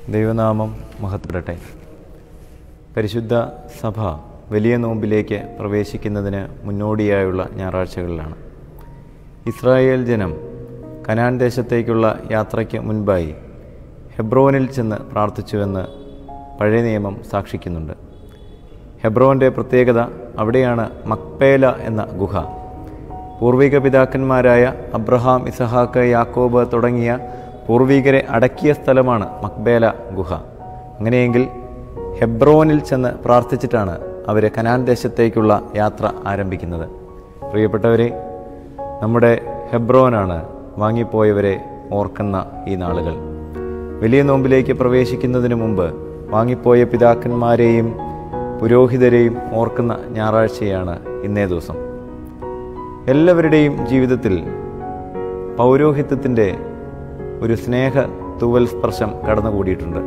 ദൈവനാമം മഹത്വപ്പെടട്ടെ പരിശുദ്ധ സഭ വലിയ നോമ്പിലേക്ക് പ്രവേശിക്കുന്നതിന് മുന്നോടിയായുള്ള ഞായറാഴ്ചകളിലാണ് ഇസ്രായേൽ ജനം കനാൻ ദേശത്തേക്കുള്ള യാത്രയ്ക്ക് മുൻപായി ഹെബ്രോനിൽ ചെന്ന് പ്രാർത്ഥിച്ചുവെന്ന് പഴയ നിയമം സാക്ഷിക്കുന്നുണ്ട് ഹെബ്രോൻ്റെ പ്രത്യേകത അവിടെയാണ് മക്പേല എന്ന ഗുഹ പൂർവിക പിതാക്കന്മാരായ അബ്രഹാം ഇസഹാക്ക് യാക്കോബ് തുടങ്ങിയ പൂർവികരെ അടക്കിയ സ്ഥലമാണ് മക്ബേല ഗുഹ അങ്ങനെയെങ്കിൽ ഹെബ്രോനിൽ ചെന്ന് പ്രാർത്ഥിച്ചിട്ടാണ് അവർ കനാൻ ദേശത്തേക്കുള്ള യാത്ര ആരംഭിക്കുന്നത് പ്രിയപ്പെട്ടവരെ നമ്മുടെ ഹെബ്രോനാണ് വാങ്ങിപ്പോയവരെ ഓർക്കുന്ന ഈ നാളുകൾ വലിയ നോമ്പിലേക്ക് പ്രവേശിക്കുന്നതിന് മുമ്പ് വാങ്ങിപ്പോയ പിതാക്കന്മാരെയും പുരോഹിതരെയും ഓർക്കുന്ന ഞായറാഴ്ചയാണ് ഇന്നേ ദിവസം എല്ലാവരുടെയും ജീവിതത്തിൽ പൗരോഹിത്യത്തിൻ്റെ ഒരു സ്നേഹ തൂവൽ സ്പർശം കടന്നുകൂടിയിട്ടുണ്ട്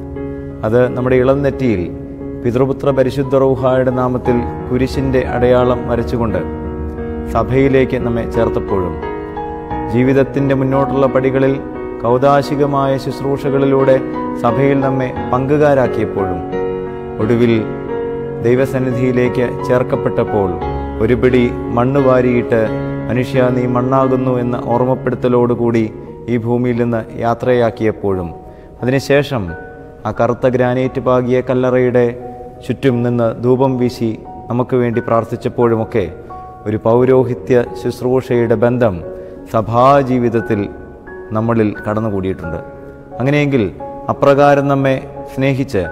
അത് നമ്മുടെ ഇളം നെറ്റിയിൽ പിതൃപുത്ര പരിശുദ്ധ റൗഹായുടെ നാമത്തിൽ കുരിശിൻ്റെ അടയാളം വരച്ചുകൊണ്ട് സഭയിലേക്ക് നമ്മെ ചേർത്തപ്പോഴും ജീവിതത്തിൻ്റെ മുന്നോട്ടുള്ള പടികളിൽ കൗതാശികമായ ശുശ്രൂഷകളിലൂടെ സഭയിൽ നമ്മെ പങ്കുകാരാക്കിയപ്പോഴും ഒടുവിൽ ദൈവസന്നിധിയിലേക്ക് ചേർക്കപ്പെട്ടപ്പോൾ ഒരു പിടി മണ്ണ് വാരിയിട്ട് മനുഷ്യ നീ മണ്ണാകുന്നു എന്ന ഓർമ്മപ്പെടുത്തലോടുകൂടി ഈ ഭൂമിയിൽ നിന്ന് യാത്രയാക്കിയപ്പോഴും അതിനുശേഷം ആ കറുത്ത ഗ്രാനൈറ്റ് പാകിയ കല്ലറയുടെ ചുറ്റും നിന്ന് ധൂപം വീശി നമുക്ക് വേണ്ടി പ്രാർത്ഥിച്ചപ്പോഴുമൊക്കെ ഒരു പൗരോഹിത്യ ശുശ്രൂഷയുടെ ബന്ധം സഭാജീവിതത്തിൽ നമ്മളിൽ കടന്നുകൂടിയിട്ടുണ്ട് അങ്ങനെയെങ്കിൽ അപ്രകാരം നമ്മെ സ്നേഹിച്ച്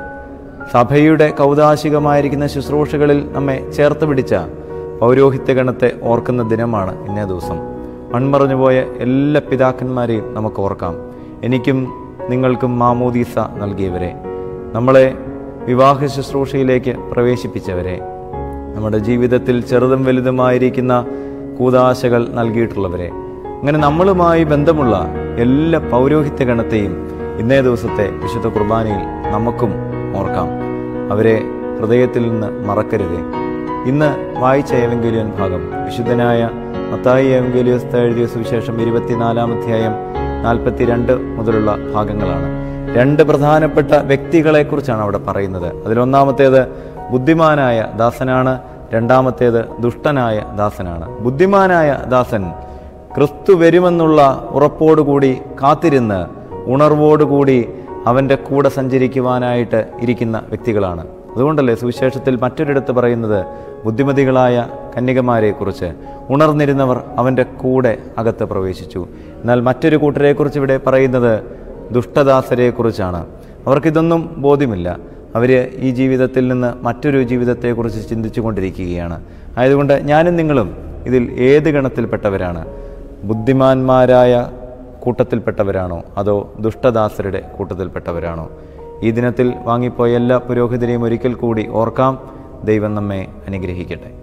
സഭയുടെ കൗതാശികമായിരിക്കുന്ന ശുശ്രൂഷകളിൽ നമ്മെ ചേർത്ത് പിടിച്ച പൗരോഹിത്യഗണത്തെ ഓർക്കുന്ന ദിനമാണ് ഇന്നേ ദിവസം മൺമറഞ്ഞുപോയ എല്ലാ പിതാക്കന്മാരെയും നമുക്ക് ഓർക്കാം എനിക്കും നിങ്ങൾക്കും മാമോദീസ നൽകിയവരെ നമ്മളെ വിവാഹ ശുശ്രൂഷയിലേക്ക് പ്രവേശിപ്പിച്ചവരെ നമ്മുടെ ജീവിതത്തിൽ ചെറുതും വലുതുമായിരിക്കുന്ന കൂതാശകൾ നൽകിയിട്ടുള്ളവരെ അങ്ങനെ നമ്മളുമായി ബന്ധമുള്ള എല്ലാ പൗരോഹിത്യ ഗണത്തെയും ഇന്നേ ദിവസത്തെ വിശുദ്ധ കുർബാനയിൽ നമുക്കും ഓർക്കാം അവരെ ഹൃദയത്തിൽ നിന്ന് മറക്കരുതേ ഇന്ന് വായിച്ച ഏവങ്കേലിയൻ ഭാഗം വിശുദ്ധനായ മത്തായി ഏവങ്കേലിയസ് എഴുതിയ സുവിശേഷം ഇരുപത്തിനാലാം അധ്യായം നാൽപ്പത്തിരണ്ട് മുതലുള്ള ഭാഗങ്ങളാണ് രണ്ട് പ്രധാനപ്പെട്ട വ്യക്തികളെക്കുറിച്ചാണ് അവിടെ പറയുന്നത് അതിലൊന്നാമത്തേത് ബുദ്ധിമാനായ ദാസനാണ് രണ്ടാമത്തേത് ദുഷ്ടനായ ദാസനാണ് ബുദ്ധിമാനായ ദാസൻ ക്രിസ്തു വരുമെന്നുള്ള ഉറപ്പോടുകൂടി കാത്തിരുന്ന് ഉണർവോടുകൂടി അവൻ്റെ കൂടെ സഞ്ചരിക്കുവാനായിട്ട് ഇരിക്കുന്ന വ്യക്തികളാണ് അതുകൊണ്ടല്ലേ സുവിശേഷത്തിൽ മറ്റൊരിടത്ത് പറയുന്നത് ബുദ്ധിമതികളായ കന്യകമാരെക്കുറിച്ച് ഉണർന്നിരുന്നവർ അവൻ്റെ കൂടെ അകത്ത് പ്രവേശിച്ചു എന്നാൽ മറ്റൊരു കൂട്ടരെക്കുറിച്ച് ഇവിടെ പറയുന്നത് ദുഷ്ടദാസരെക്കുറിച്ചാണ് അവർക്കിതൊന്നും ബോധ്യമില്ല അവർ ഈ ജീവിതത്തിൽ നിന്ന് മറ്റൊരു ജീവിതത്തെക്കുറിച്ച് ചിന്തിച്ചു കൊണ്ടിരിക്കുകയാണ് ആയതുകൊണ്ട് ഞാനും നിങ്ങളും ഇതിൽ ഏത് ഗണത്തിൽപ്പെട്ടവരാണ് ബുദ്ധിമാന്മാരായ കൂട്ടത്തിൽപ്പെട്ടവരാണോ അതോ ദുഷ്ടദാസരുടെ കൂട്ടത്തിൽപ്പെട്ടവരാണോ ഈ ദിനത്തിൽ വാങ്ങിപ്പോയ എല്ലാ പുരോഹിതരെയും ഒരിക്കൽ കൂടി ഓർക്കാം ദൈവം നമ്മെ അനുഗ്രഹിക്കട്ടെ